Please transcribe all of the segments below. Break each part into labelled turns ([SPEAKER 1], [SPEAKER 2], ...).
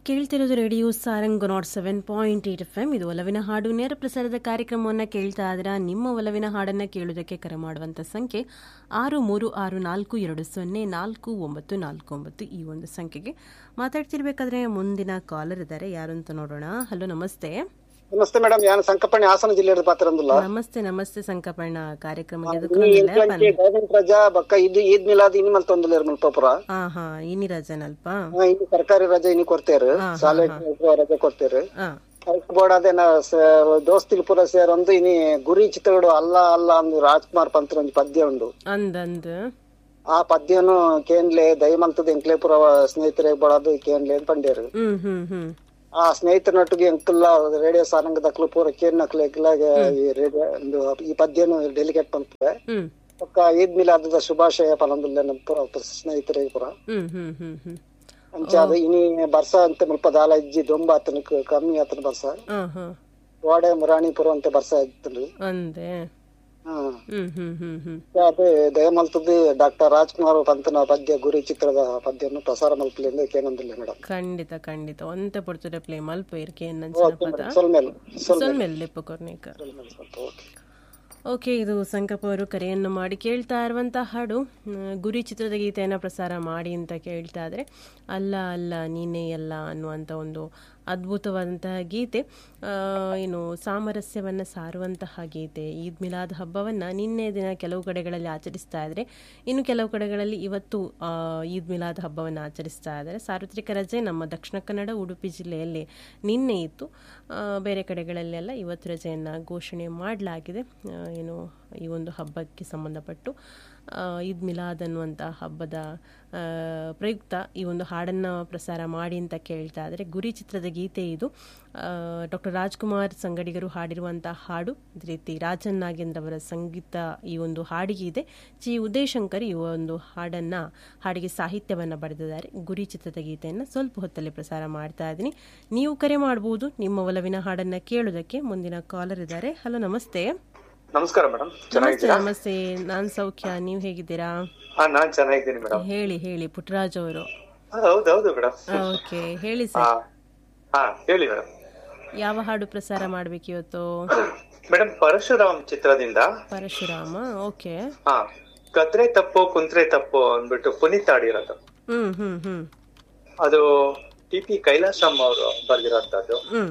[SPEAKER 1] ಕೇಳ್ತಿರೋದು radio Sarang nought seven point eight F M ಇದು ಒಲವಿನ ಹಾಡು ನೇರ ಪ್ರಸಾರದ ಕಾರ್ಯಕ್ರಮವನ್ನು ಕೇಳ್ತಾ ಇದ್ರೆ ನಿಮ್ಮ ಒಲವಿನ ಹಾಡನ್ನು ಕೇಳುವುದಕ್ಕೆ ಕರೆ ಮಾಡುವಂಥ ಸಂಖ್ಯೆ ಆರು ಮೂರು ಆರು ನಾಲ್ಕು ಎರಡು ಸೊನ್ನೆ ನಾಲ್ಕು ಒಂಬತ್ತು ನಾಲ್ಕು ಒಂಬತ್ತು ಈ ಒಂದು ಸಂಖ್ಯೆಗೆ ಮಾತಾಡ್ತಿರ್ಬೇಕಾದ್ರೆ ಮುಂದಿನ ಕಾಲರ್ ಇದ್ದಾರೆ ಯಾರು ಅಂತ ನೋಡೋಣ ಹಲೋ ನಮಸ್ತೆ
[SPEAKER 2] ನಮಸ್ತೆ ಮೇಡಮ್ ಯಾನ್ ಸಂಕಪಣಿ ಹಾಸನ ಜಿಲ್ಲೆಯ ಪಾತ್ರಂದುಲ್ಲ
[SPEAKER 1] ನಮಸ್ತೆ ನಮಸ್ತೆ ಸಂಕಪಣ್ಣ ಕಾರ್ಯಕ್ರಮಕ್ಕೆ ಎದುಕೊಂದಿಲ್ಲ
[SPEAKER 2] ಗವರ್ಮೆಂಟ್ ರಜಾ ಬಕ್ಕ ಇದು ಈದ್ ಮಿಲಾದ್ ಇನ್ನು ಮಲ್ ತೊಂದಿಲ್ಲ ಮುಲ್ಪಾಪುರ
[SPEAKER 1] ಹಾ ಹಾ ಇನಿ ರಜನಲ್ಪ
[SPEAKER 2] ಇನ್ನು ಸರ್ಕಾರಿ ರಜೆ ಇನ್ನು ಕೊಡ್ತೇರು ಶಾಲೆ ರಜೆ ಕೊಡ್ತೇರು
[SPEAKER 1] ಹಾ
[SPEAKER 2] ಅದಕ್ಕೆ ಬೋರ್ಡ್ ಅದೇನ ದೋಸ್ತಿಲ್ ಪುರ ಸೇರೊಂದು ಇನಿ ಗುರಿ ಚಿತ್ರಗಳು ಅಲ್ಲ ಅಲ್ಲ ಅಂದು ರಾಜ್ಕುಮಾರ್ ಪಂತ್ರ ಒಂದು ಪದ್ಯ ಉಂಡು
[SPEAKER 1] ಅಂದಂದು
[SPEAKER 2] ಆ ಪದ್ಯನು ಕೇನ್ಲೆ ದಯಮಂತದ ಎಂಕ್ಲೇಪುರ ಸ್ನೇಹಿತರೆ ಬೋಡದು ಕೇನ್ಲೆ ಅಂತ ಪಂಡ್ಯರು
[SPEAKER 1] ಹ್ಮ್ ಹ್ಮ್ ಹ್ಮ್
[SPEAKER 2] ಆ ಸ್ನೇಹಿತರೊಟ್ಟಿಗೆ ಎಂಕಲ್ಲ ರೇಡಿಯೋ ಸಾರಂಗದಕ್ಲು ಪೂರ ಕೇನ್ ನಕ್ಲೆ ಈ ರೇಡಿಯೋ ಒಂದು ಈ ಪದ್ಯನು ಡೆಲಿಗೇಟ್ ಪಂಪೆ
[SPEAKER 1] ಹ್ಮ್
[SPEAKER 2] ಪಕ್ಕ ಈದ್ ಮಿಲಾದದ ಶುಭಾಶಯ ಪನಂದುಲ್ಲೆ ಪುರ ಸ್ನೇಹಿತರೆ ಪುರ
[SPEAKER 1] ಹ್ಮ್ ಹ್ಮ್ ಹ್ಮ್ ಹ್ಮ್
[SPEAKER 2] ಅಂಚ ಅದು ಇನಿ ಬರ್ಸ ಅಂತ ಮುಲ್ಪ ದಾಲ ಇಜ್ಜಿ ದೊಂಬ ಆತನ ಕಮ್ಮಿ ಆತನ ಬರ್ಸ
[SPEAKER 1] ಹಾ ಹಾ
[SPEAKER 2] ವಾಡೆ ಮುರಾಣಿಪುರ ಅಂತ ಬರ್ಸ ಇತ್ತು
[SPEAKER 1] ಅಂದೆ
[SPEAKER 2] ಹ್ಮ್
[SPEAKER 1] ಹ್ಮ್ ಹ್ಮ್ ಹ್ಮ್ ಹ್ಮ್
[SPEAKER 2] ಅದು ದಯಮಲ್ತದ್ದು ಡಾಕ್ಟರ್ ರಾಜ್ಕುಮಾರ್ ಪಂತನ ಪದ್ಯ ಗುರಿ ಚಿತ್ರದ ಪದ್ಯವನ್ನು ಪ್ರಸಾರ ಮಲ್ಪಲಿಂದ ಕೇನಂದಿಲ್ಲ ಮೇಡಮ್
[SPEAKER 1] ಖಂಡಿತ ಖಂಡಿತ ಒಂತೆ ಪಡ್ತದೆ ಪ್ಲೇ ಮಲ್ಪ ಇರ್ಕೆ ನಂಚಿನ ಪದ
[SPEAKER 2] ಸೊಲ್ಮೇಲ್
[SPEAKER 1] ಸೊಲ್ಮೆಲ್ ಲಿಪ್ಪು ಕೊರ್ನೇಕ
[SPEAKER 2] ಓಕೆ
[SPEAKER 1] ಓಕೆ ಇದು ಸಂಕಪ್ಪ ಅವರು ಕರೆಯನ್ನು ಮಾಡಿ ಕೇಳ್ತಾ ಇರುವಂಥ ಹಾಡು ಆ, ಗುರಿ ಚಿತ್ರದ ಗೀತೆಯನ್ನು ಪ್ರಸಾರ ಮಾಡಿ ಅಂತ ಕೇಳ್ತಾ ಇದ್ರೆ ಅಲ್ಲ ಅಲ್ಲ ನೀನೇ ಅಲ್ಲ ಅನ್ನುವಂಥ ಒಂದು ಅದ್ಭುತವಾದಂತಹ ಗೀತೆ ಆ, ಏನು ಸಾಮರಸ್ಯವನ್ನು ಸಾರುವಂತಹ ಗೀತೆ ಈದ್ ಮಿಲಾದ್ ಹಬ್ಬವನ್ನು ನಿನ್ನೆ ದಿನ ಕೆಲವು ಕಡೆಗಳಲ್ಲಿ ಆಚರಿಸ್ತಾ ಇದ್ರೆ ಇನ್ನು ಕೆಲವು ಕಡೆಗಳಲ್ಲಿ ಇವತ್ತು ಆ, ಈದ್ ಮಿಲಾದ್ ಹಬ್ಬವನ್ನು ಆಚರಿಸ್ತಾ ಇದ್ದಾರೆ ಸಾರ್ವತ್ರಿಕ ರಜೆ ನಮ್ಮ ದಕ್ಷಿಣ ಕನ್ನಡ ಉಡುಪಿ ಜಿಲ್ಲೆಯಲ್ಲಿ ನಿನ್ನೆ ಇತ್ತು ಆ, ಬೇರೆ ಕಡೆಗಳಲ್ಲೆಲ್ಲ ಇವತ್ತು ರಜೆಯನ್ನು ಘೋಷಣೆ ಮಾಡಲಾಗಿದೆ ಆ, ಏನು ಈ ಒಂದು ಹಬ್ಬಕ್ಕೆ ಸಂಬಂಧಪಟ್ಟು ಆ, ಈದ್ ಮಿಲಾದ್ ಅನ್ನುವಂಥ ಹಬ್ಬದ ಆ, ಪ್ರಯುಕ್ತ ಈ ಒಂದು ಹಾಡನ್ನು ಪ್ರಸಾರ ಮಾಡಿ ಅಂತ ಕೇಳ್ತಾ ಇದ್ದಾರೆ ಗುರಿ ಚಿತ್ರದ ಗೀತೆ ಇದು ಡಾಕ್ಟರ್ ರಾಜ್ಕುಮಾರ್ ಸಂಗಡಿಗರು ಹಾಡಿರುವಂಥ ಹಾಡು ಅದೇ ರೀತಿ ರಾಜನ್ ನಾಗೇಂದ್ರ ಅವರ ಸಂಗೀತ ಈ ಒಂದು ಹಾಡಿಗೆ ಇದೆ ಜಿ ಉದಯಶಂಕರ್ ಈ ಒಂದು ಹಾಡನ್ನು ಹಾಡಿಗೆ ಸಾಹಿತ್ಯವನ್ನು ಬರೆದಿದ್ದಾರೆ ಗುರಿ ಚಿತ್ರದ ಗೀತೆಯನ್ನು ಸ್ವಲ್ಪ ಹೊತ್ತಲ್ಲಿ ಪ್ರಸಾರ ಮಾಡ್ತಾ ಇದ್ದೀನಿ ನೀವು ಕರೆ ಮಾಡಬಹುದು ನಿಮ್ಮ ಒಲವಿನ ಹಾಡನ್ನು ಕೇಳೋದಕ್ಕೆ ಮುಂದಿನ ಕಾಲರ್ ಇದ್ದಾರೆ ಹಲೋ ನಮಸ್ತೆ
[SPEAKER 3] ನಮಸ್ಕಾರ ಮೇಡಮ್
[SPEAKER 1] ನಮಸ್ತೆ ನಮಸ್ತೆ ನಾನು ಸೌಖ್ಯ ನೀವು ಹೇಗಿದ್ದೀರಾ
[SPEAKER 3] ಹಾ ನಾನ್ ಚೆನ್ನಾಗಿದ್ದೀನಿ ಮೇಡಮ್
[SPEAKER 1] ಹೇಳಿ ಹೇಳಿ ಪುಟ್ಟರಾಜ್ ಅವರು
[SPEAKER 3] ಹೌದೌದು ಮೇಡಮ್
[SPEAKER 1] ಓಕೆ ಹೇಳಿ
[SPEAKER 3] ಹಾ
[SPEAKER 1] ಸರ್
[SPEAKER 3] ಹಾ ಹೇಳಿ ಮೇಡಮ್
[SPEAKER 1] ಯಾವ ಹಾಡು ಪ್ರಸಾರ ಮಾಡ್ಬೇಕು ಇವತ್ತು
[SPEAKER 3] ಮೇಡಮ್ ಪರಶುರಾಮ್ ಚಿತ್ರದಿಂದ
[SPEAKER 1] ಪರಶುರಾಮ ಓಕೆ
[SPEAKER 3] ಹಾ ಕತ್ರೆ ತಪ್ಪು ಕುಂತ್ರೆ ತಪ್ಪು ಅಂದ್ಬಿಟ್ಟು ಪುನೀತ್ ಆಡಿರೋದು
[SPEAKER 1] ಹ್ಮ್ ಹ್ಮ್ ಹ್ಮ್
[SPEAKER 3] ಅದು ಟಿ ಪಿ ಕೈಲಾಸಂ ಅವರು ಬರ್ದಿರೋಂಥದ್ದು
[SPEAKER 1] ಹ್ಮ್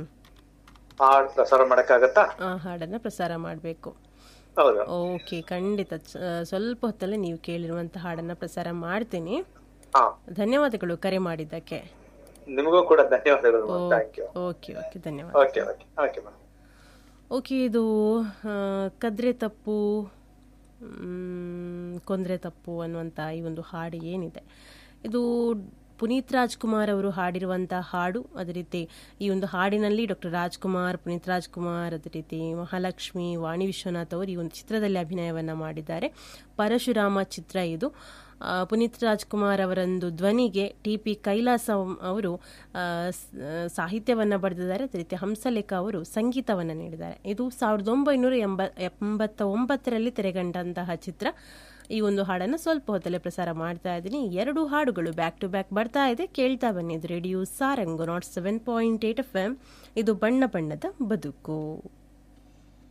[SPEAKER 3] ಹಾಡ್ ಪ್ರಸಾರ ಮಾಡಕ್ಕಾಗತ್ತಾ
[SPEAKER 1] ಆ ಹಾಡನ್ನ ಪ್ರಸಾರ ಮಾಡಬೇಕು
[SPEAKER 3] ಹೌದು
[SPEAKER 1] ಓಕೆ ಖಂಡಿತ ಚ- ಸ್ವಲ್ಪ ಹೊತ್ತಲ್ಲೇ ನೀವು ಕೇಳಿರುವಂತ ಹಾಡನ್ನ ಪ್ರಸಾರ ಮಾಡ್ತೀನಿ
[SPEAKER 3] ಹಾ
[SPEAKER 1] ಧನ್ಯವಾದಗಳು ಕರೆ ಮಾಡಿದ್ದಕ್ಕೆ
[SPEAKER 3] ನಿಮಗೂ ಕೂಡ ಧನ್ಯವಾದಗಳು ಥ್ಯಾಂಕ್ ಯು
[SPEAKER 1] ಓಕೆ ಓಕೆ ಧನ್ಯವಾದ
[SPEAKER 3] okay okay okay madam
[SPEAKER 1] okay ಇದು ಆ, ಕದ್ರೆ ತಪ್ಪು ಮ್, ಕೊಂದ್ರೆ ತಪ್ಪು ಅನ್ನುವಂಥ ಈ ಒಂದು ಹಾಡು ಏನಿದೆ ಇದು ಪುನೀತ್ ರಾಜ್ಕುಮಾರ್ ಅವರು ಹಾಡಿರುವಂಥ ಹಾಡು ಅದೇ ರೀತಿ ಈ ಒಂದು ಹಾಡಿನಲ್ಲಿ ಡಾಕ್ಟರ್ ರಾಜ್ಕುಮಾರ್ ಪುನೀತ್ ರಾಜ್ಕುಮಾರ್ ಅದೇ ರೀತಿ ಮಹಾಲಕ್ಷ್ಮಿ ವಾಣಿ ವಿಶ್ವನಾಥ್ ಅವರು ಈ ಒಂದು ಚಿತ್ರದಲ್ಲಿ ಅಭಿನಯವನ್ನು ಮಾಡಿದ್ದಾರೆ ಪರಶುರಾಮ ಚಿತ್ರ ಇದು ಆ, ಪುನೀತ್ ರಾಜ್ಕುಮಾರ್ ಅವರೊಂದು ಧ್ವನಿಗೆ ಟಿ ಪಿ ಕೈಲಾಸ ಅವರು ಆ, ಸ್- ಆ, ಸಾಹಿತ್ಯವನ್ನು ಬರೆದಿದ್ದಾರೆ ಅದೇ ರೀತಿ ಹಂಸಲೇಖ ಅವರು ಸಂಗೀತವನ್ನು ನೀಡಿದ್ದಾರೆ ಇದು ಸಾವಿರದ ಒಂಬೈನೂರ ಎಂಬ ಎಂಬತ್ತ ಒಂಬತ್ತರಲ್ಲಿ ತೆರೆಗಂಡಂತಹ ಚಿತ್ರ ಈ ಒಂದು ಹಾಡನ್ನು ಸ್ವಲ್ಪ ಹೊತ್ತಲ್ಲೇ ಪ್ರಸಾರ ಮಾಡ್ತಾ ಇದ್ದೀನಿ ಎರಡು ಹಾಡುಗಳು ಬ್ಯಾಕ್ ಟು ಬ್ಯಾಕ್ ಬರ್ತಾ ಇದೆ ಕೇಳ್ತಾ ಬನ್ನಿ ಇದು radio Sarang nought seven point eight F M ಇದು ಬಣ್ಣ ಬಣ್ಣದ ಬದುಕು